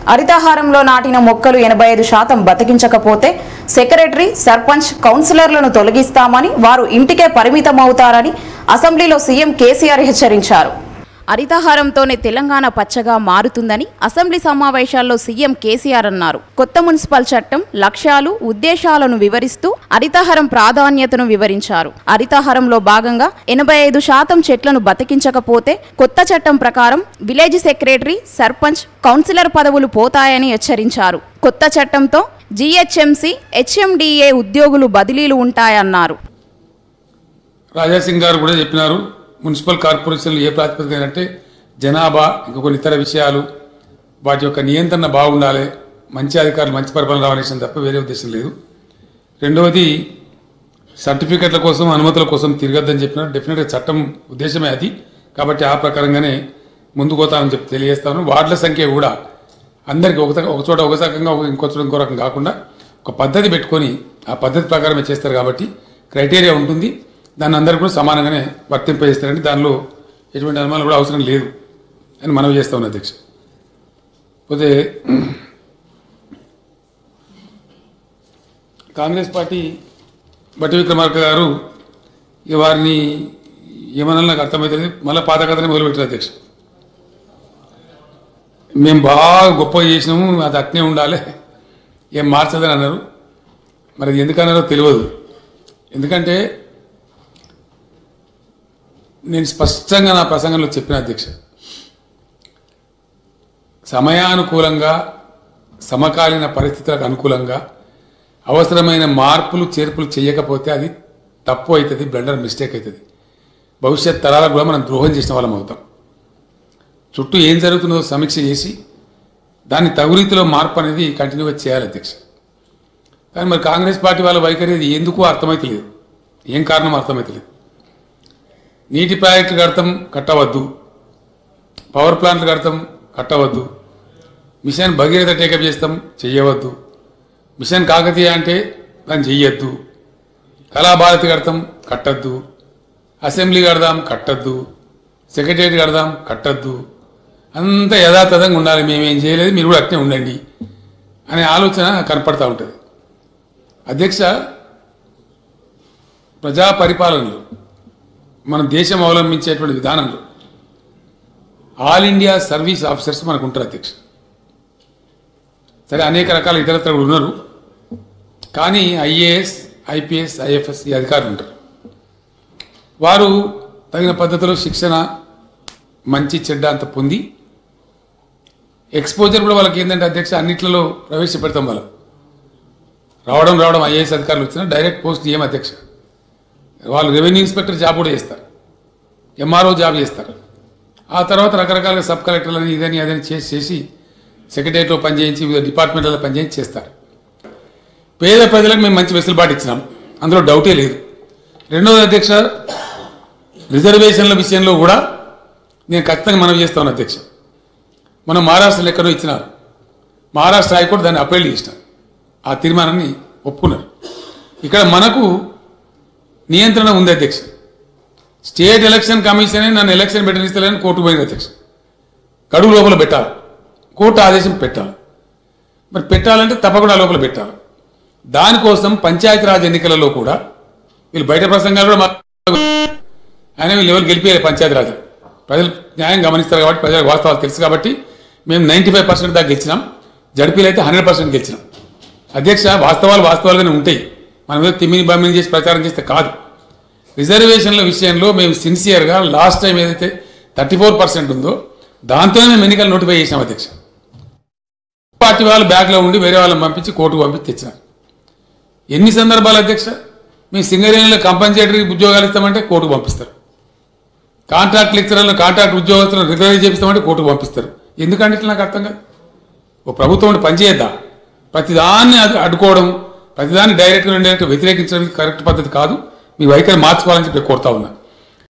హరితహారంలో నాటిన మొక్కలు ఎనభై ఐదు శాతం బతికించకపోతే సెక్రటరీ సర్పంచ్ కౌన్సిలర్లను తొలగిస్తామని వారు ఇంటికే పరిమితమవుతారని అసెంబ్లీలో సీఎం కేసీఆర్ హెచ్చరించారు హరితహారంతోనే తెలంగాణ పచ్చగా మారుతుందని అసెంబ్లీ సమావేశాల్లో సీఎం కేసీఆర్ అన్నారు కొత్త మున్సిపల్ చట్టం లక్ష్యాలు ఉద్దేశాలను వివరిస్తూ హరితహారం ప్రాధాన్యతను వివరించారు హరితహారంలో భాగంగా ఎనభై ఐదు శాతం చెట్లను బతికించకపోతే కొత్త చట్టం ప్రకారం విలేజ్ సెక్రటరీ సర్పంచ్ కౌన్సిలర్ పదవులు పోతాయని హెచ్చరించారు కొత్త చట్టంతో జీహెచ్ఎంసీ హెచ్ఎండిఏ ఉద్యోగులు బదిలీలు ఉంటాయన్నారు రాజాసింగ్ గారు కూడా చెప్పినారు మున్సిపల్ కార్పొరేషన్లు ఏ ప్రాతిపదికన అంటే జనాభా ఇంకా కొన్ని ఇతర విషయాలు వాటి యొక్క నియంత్రణ బాగుండాలి మంచి అధికారులు మంచి పరిపాలన రావాల్సిన తప్ప వేరే ఉద్దేశం లేదు రెండవది సర్టిఫికెట్ల కోసం అనుమతుల కోసం తిరగద్దని చెప్పినారు డెఫినెట్గా చట్టం ఉద్దేశమే అది కాబట్టి ఆ ప్రకారంగానే ముందుకు పోతామని చెప్పి తెలియజేస్తాను వార్డుల సంఖ్య కూడా అందరికీ ఒక ఒక చోట ఒక రకంగా ఒక ఇంకో చోట ఇంకో రకం కాకుండా ఒక పద్ధతి పెట్టుకొని ఆ పద్ధతి ప్రకారమే చేస్తారు కాబట్టి క్రైటీరియా ఉంటుంది దాన్ని అందరూ కూడా సమానంగానే వర్తింపజేస్తారండి దానిలో ఎటువంటి అనుమానం కూడా అవసరం లేదు అని మనవి చేస్తా ఉన్నా అధ్యక్ష పోతే కాంగ్రెస్ పార్టీ బట్టి విక్రమార్క గారు ఇక వారిని ఏమన్నా నాకు అర్థమవుతుంది మళ్ళీ పాత కథనే మొదలుపెట్టారు అధ్యక్ష మేము బాగా గొప్పగా చేసినాము అది అట్నే ఉండాలి ఏం మార్చదని అన్నారు మరి అది ఎందుకన్నారో తెలియదు ఎందుకంటే నేను స్పష్టంగా నా ప్రసంగంలో చెప్పిన అధ్యక్ష సమయానుకూలంగా సమకాలీన పరిస్థితులకు అనుకూలంగా అవసరమైన మార్పులు చేర్పులు చేయకపోతే అది తప్పు అవుతుంది బ్లండర్ మిస్టేక్ అవుతుంది భవిష్యత్ తరాలకు కూడా మనం ద్రోహం చేసిన వాళ్ళం అవుతాం చుట్టూ ఏం జరుగుతుందో సమీక్ష చేసి దాన్ని తగు రీతిలో మార్పు అనేది కంటిన్యూగా చేయాలి అధ్యక్ష కానీ మరి కాంగ్రెస్ పార్టీ వాళ్ళ వైఖరి అది ఎందుకు అర్థమైతలేదు ఏం కారణం అర్థమైతలేదు నీటి ప్రాజెక్టులు కడతాం కట్టవద్దు పవర్ ప్లాంట్లు కడతాం కట్టవద్దు మిషన్ భగీరథ టేకప్ చేస్తాం చెయ్యవద్దు మిషన్ కాకతీయ అంటే దాన్ని చెయ్యొద్దు కళాభారతి కడతాం కట్టద్దు అసెంబ్లీ కడదాం కట్టద్దు సెక్రటరియట్ కడదాం కట్టద్దు అంతా యథాతథంగా ఉండాలి మేమేం చేయలేదు మీరు కూడా అట్నే ఉండండి అనే ఆలోచన కనపడతా ఉంటుంది అధ్యక్ష ప్రజా పరిపాలనలో మన దేశం అవలంబించేటువంటి విధానంలో ఆల్ ఇండియా సర్వీస్ ఆఫీసర్స్ మనకు ఉంటారు అధ్యక్ష సరే అనేక రకాల ఇతరత్ర కూడా ఉన్నారు కానీ ఐఏఎస్ ఐపీఎస్ ఐఎఫ్ఎస్ ఈ అధికారులు ఉంటారు వారు తగిన పద్ధతిలో శిక్షణ మంచి చెడ్డ అంత పొంది ఎక్స్పోజర్ కూడా వాళ్ళకి ఏంటంటే అధ్యక్ష అన్నిట్లలో ప్రవేశపెడతాం వాళ్ళం రావడం రావడం ఐఏఎస్ అధికారులు వచ్చినా డైరెక్ట్ పోస్ట్ ఏం అధ్యక్ష వాళ్ళు రెవెన్యూ ఇన్స్పెక్టర్ జాబ్ కూడా చేస్తారు ఎంఆర్ఓ జాబ్ చేస్తారు ఆ తర్వాత రకరకాల సబ్ కలెక్టర్లని ఇదని అదని చేసి చేసి సెక్రటరియట్లో పనిచేయించి వివిధ డిపార్ట్మెంట్లలో పనిచేయించి చేస్తారు పేద ప్రజలకు మేము మంచి వెసులుబాటు ఇచ్చినాం అందులో డౌటే లేదు రెండవది అధ్యక్ష రిజర్వేషన్ల విషయంలో కూడా నేను ఖచ్చితంగా మనవి చేస్తాను అధ్యక్ష మనం మహారాష్ట్ర లెక్కలో ఇచ్చినారు మహారాష్ట్ర హైకోర్టు దాన్ని అప్పీల్ చేసినారు ఆ తీర్మానాన్ని ఒప్పుకున్నారు ఇక్కడ మనకు నియంత్రణ ఉంది అధ్యక్ష స్టేట్ ఎలక్షన్ కమిషనే నన్ను ఎలక్షన్ పెట్టనిస్తలేని కోర్టు పోయింది అధ్యక్ష గడువు లోపల పెట్టాలి కోర్టు ఆదేశం పెట్టాలి మరి పెట్టాలంటే తప్పకుండా లోపల పెట్టాలి దానికోసం పంచాయతీరాజ్ ఎన్నికలలో కూడా వీళ్ళు బయట ప్రసంగాలు కూడా మా- ఆయన వీళ్ళు ఎవరు గెలిపేయాలి పంచాయతీరాజ్ ప్రజలు న్యాయం గమనిస్తారు కాబట్టి ప్రజలకు వాస్తవాలు తెలుసు కాబట్టి మేము నైంటీ ఫైవ్ పర్సెంట్ దాకా గెలిచినాం జడ్పీలు అయితే హండ్రెడ్ పర్సెంట్ గెలిచినాం అధ్యక్ష వాస్తవాలు వాస్తవాలుగానే ఉంటాయి మనం ఏదో తిమ్మిని బమ్మిని చేసి ప్రచారం చేస్తే కాదు రిజర్వేషన్ల విషయంలో మేము సిన్సియర్గా లాస్ట్ టైం ఏదైతే థర్టీ ఫోర్ పర్సెంట్ ఉందో దాంతోనే మేము ఎన్నికలు నోటిఫై చేసినాం అధ్యక్ష పార్టీ వాళ్ళు బ్యాగ్లో ఉండి వేరే వాళ్ళని పంపించి కోర్టుకు పంపించి తెచ్చినారు ఎన్ని సందర్భాలు అధ్యక్ష మీ సింగరేణిలో కంపల్సరీ ఉద్యోగాలు ఇస్తామంటే కోర్టుకు పంపిస్తారు కాంట్రాక్ట్ లెక్చరర్లు కాంట్రాక్ట్ ఉద్యోగస్తులను రిజర్వ్ చేపిస్తామంటే కోర్టుకు పంపిస్తారు ఎందుకంటే ఇట్లా నాకు అర్థం కాదు ఓ ప్రభుత్వం ఉండి పనిచేయద్దా ప్రతిదాన్ని అడ్డు- అడ్డుకోవడం ప్రతిదాన్ని డైరెక్ట్గా ఇండైరెక్ట్ వ్యతిరేకించడం కరెక్ట్ పద్ధతి కాదు మీ వైఖరి మార్చుకోవాలని చెప్పి కోరుతా ఉన్నా